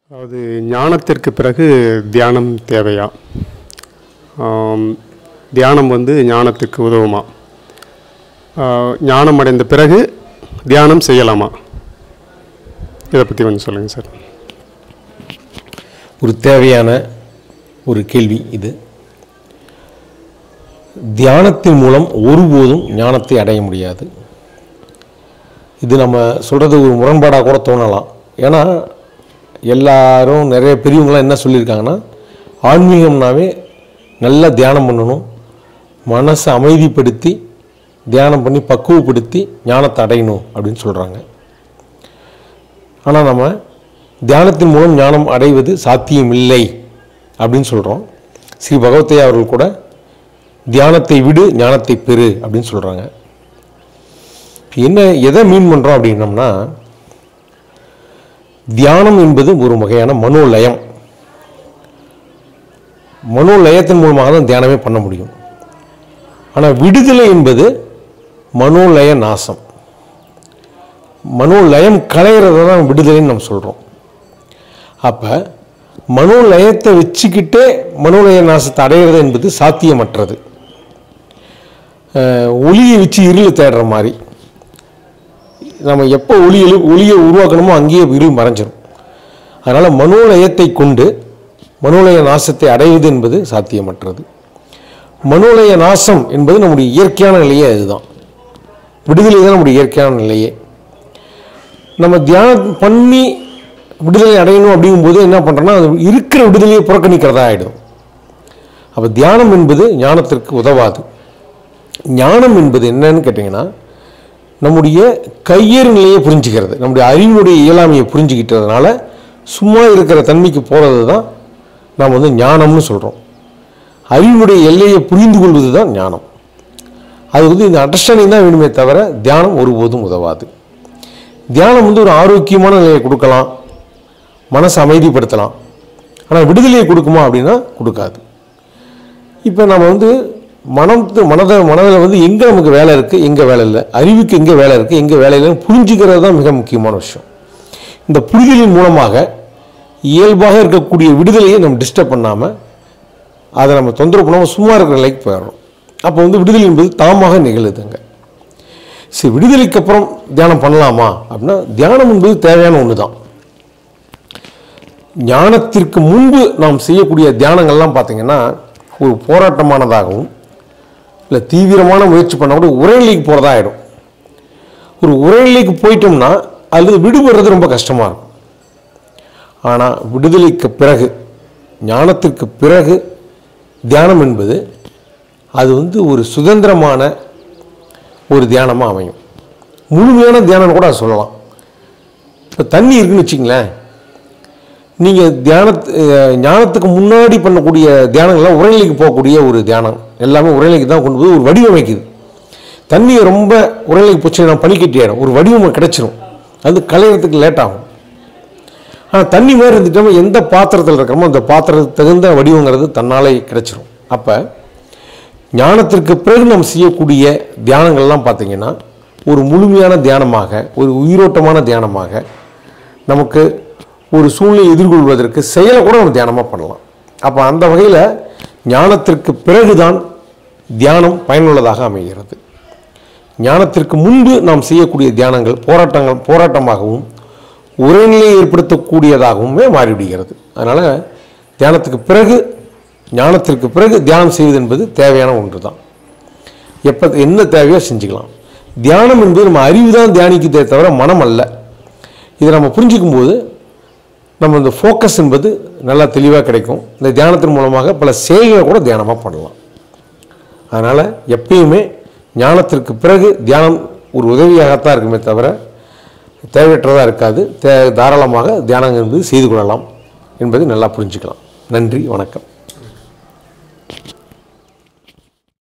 அதாவது ஞானத்திற்கு பிறகு தியானம் தேவையா ஆம், தியானம் வந்து ஞானத்துக்கு உதவுமா ஆ, ஞானம் அடைந்த பிறகு தியானம் செய்யலாமா இதை பற்றி கொஞ்சம் சொல்லுங்கள் சார் ஒரு தேவையான ஒரு கேள்வி இது தியானத்தின் மூலம் ஒருபோதும் ஞானத்தை அடைய முடியாது இது நம்ம சொல்கிறது ஒரு முரண்பாடாக கூட தோணலாம் ஏன்னா எல்லாரும் நிறைய பெரியவங்களாம் என்ன சொல்லியிருக்காங்கன்னா ஆன்மீகம்னாவே நல்லா தியானம் பண்ணணும் மனசை அமைதிப்படுத்தி தியானம் பண்ணி பக்குவப்படுத்தி ஞானத்தை அடையணும் அப்படின்னு சொல்கிறாங்க ஆனால் நம்ம தியானத்தின் மூலம் ஞானம் அடைவது சாத்தியமில்லை அப்படின்னு சொல்கிறோம் ஸ்ரீ பகவத்தையா அவர்கள் கூட தியானத்தை விடு ஞானத்தை பெறு அப்படின்னு சொல்கிறாங்க என்ன எதை மீன் பண்ணுறோம் அப்படின்னம்னா தியானம் என்பது ஒரு வகையான மனோலயம் மனோலயத்தின் மூலமாக தான் தியானமே பண்ண முடியும் ஆனால் விடுதலை என்பது மனோலய நாசம் மனோலயம் களையிறத தான் விடுதலைன்னு நம்ம சொல்கிறோம் அப்போ மனோலயத்தை வச்சுக்கிட்டே மனோலய நாசத்தை அடையிறது என்பது சாத்தியமற்றது அஹ், ஒளியை வச்சு இருளை தேடுற மாதிரி நம்ம எப்போ ஒளி எழு ஒளியை உருவாக்கணுமோ அங்கேயே இருள் மறைஞ்சிரும் அதனால் மனோலயத்தை கொண்டு மனோலய நாசத்தை அடைவது என்பது சாத்தியமற்றது மனோலய நாசம் என்பது நம்முடைய இயற்கையான நிலையே அதுதான் விடுதலை தான் நம்முடைய இயற்கையான நிலையே நம்ம தியானம் பண்ணி விடுதலை அடையணும் அப்படிங்கும்போது என்ன பண்ணுறோன்னா அது இருக்கிற விடுதலையை புறக்கணிக்கிறதா ஆகிடும் அப்போ தியானம் என்பது ஞானத்திற்கு உதவாது ஞானம் என்பது என்னன்னு கேட்டிங்கன்னா நம்முடைய கையேறு நிலையை புரிஞ்சுக்கிறது நம்முடைய அறிவினுடைய இயலாமையை புரிஞ்சுக்கிட்டதுனால சும்மா இருக்கிற தன்மைக்கு போகிறது தான் நாம் வந்து ஞானம்னு சொல்கிறோம் அறிவினுடைய எல்லையை புரிந்து கொள்வது தான் ஞானம் அது வந்து இந்த அண்டர்ஸ்டாண்டிங் தான் வேணுமே தவிர தியானம் ஒருபோதும் உதவாது தியானம் வந்து ஒரு ஆரோக்கியமான நிலையை கொடுக்கலாம் மனசை அமைதிப்படுத்தலாம் ஆனால் விடுதலையை கொடுக்குமா அப்படின்னா கொடுக்காது இப்போ நம்ம வந்து மனம் மனதை மனதில் வந்து எங்கே நமக்கு வேலை இருக்குது எங்கே வேலை இல்லை அறிவுக்கு எங்கே வேலை இருக்குது எங்கே வேலை இல்லைன்னு புரிஞ்சுக்கிறது தான் மிக முக்கியமான விஷயம் இந்த புரிதலின் மூலமாக இயல்பாக இருக்கக்கூடிய விடுதலையை நம்ம டிஸ்டர்ப் பண்ணாமல் அதை நம்ம தொந்தரவு பண்ணாமல் சும்மா இருக்கிற நிலைக்கு போயிடுறோம் அப்போ வந்து விடுதலை என்பது தாமாக நிகழுதுங்க சரி விடுதலைக்கு அப்புறம் தியானம் பண்ணலாமா அப்படின்னா தியானம் என்பது தேவையான ஒன்று தான் ஞானத்திற்கு முன்பு நாம் செய்யக்கூடிய தியானங்கள்லாம் பார்த்தீங்கன்னா ஒரு போராட்டமானதாகவும் இல்லை தீவிரமான முயற்சி பண்ண கூட உரைநிலைக்கு போகிறதா ஆகிடும் ஒரு உரைநிலைக்கு போயிட்டோம்னா அல்லது விடுபடுறது ரொம்ப கஷ்டமாக இருக்கும் ஆனால் விடுதலைக்கு பிறகு ஞானத்திற்கு பிறகு தியானம் என்பது அது வந்து ஒரு சுதந்திரமான ஒரு தியானமாக அமையும் முழுமையான தியானம் கூட அதை சொல்லலாம் இப்போ தண்ணி இருக்குன்னு வச்சிங்களேன் நீங்கள் தியான ஞானத்துக்கு முன்னாடி பண்ணக்கூடிய தியானங்கள்லாம் உரைநிலைக்கு போகக்கூடிய ஒரு தியானம் எல்லாமே உரைநிலைக்கு தான் கொண்டு போய் ஒரு வடிவமைக்குது தண்ணியை ரொம்ப உரைநிலைக்கு போச்சு நான் பனிக்கட்டி ஆகிடும் ஒரு வடிவம் கிடைச்சிரும் அது கலையிறதுக்கு லேட் ஆகும் ஆனால் தண்ணி மாதிரி இருந்துட்டோம் எந்த பாத்திரத்தில் இருக்கிறோமோ அந்த பாத்திரத்துக்கு தகுந்த வடிவங்கிறது தன்னாலே கிடைச்சிரும் அப்போ ஞானத்திற்கு பிறகு நம்ம செய்யக்கூடிய தியானங்கள்லாம் பார்த்தீங்கன்னா ஒரு முழுமையான தியானமாக ஒரு உயிரோட்டமான தியானமாக நமக்கு ஒரு சூழ்நிலையை எதிர்கொள்வதற்கு செயலை கூட நம்ம தியானமாக பண்ணலாம் அப்போ அந்த வகையில் ஞானத்திற்கு பிறகுதான் தியானம் பயனுள்ளதாக அமைகிறது ஞானத்திற்கு முன்பு நாம் செய்யக்கூடிய தியானங்கள் போராட்டங்கள் போராட்டமாகவும் உரைநிலையை ஏற்படுத்தக்கூடியதாகவுமே மாறிவிடுகிறது அதனால் தியானத்துக்கு பிறகு ஞானத்திற்கு பிறகு தியானம் செய்வது என்பது தேவையான ஒன்று தான் எப்போ என்ன தேவையோ செஞ்சுக்கலாம் தியானம் என்பது நம்ம அறிவு தான் தியானிக்குதே தவிர மனம் அல்ல இதை நம்ம புரிஞ்சுக்கும் போது நம்ம இந்த ஃபோக்கஸ் என்பது நல்லா தெளிவாக கிடைக்கும் இந்த தியானத்தின் மூலமாக பல செயல்களை கூட தியானமாக பண்ணலாம் அதனால் எப்பயுமே ஞானத்திற்கு பிறகு தியானம் ஒரு உதவியாகத்தான் இருக்குமே தவிர தேவையற்றதாக இருக்காது தே தாராளமாக தியானம் என்பது செய்து கொள்ளலாம் என்பதை நல்லா புரிஞ்சுக்கலாம் நன்றி வணக்கம்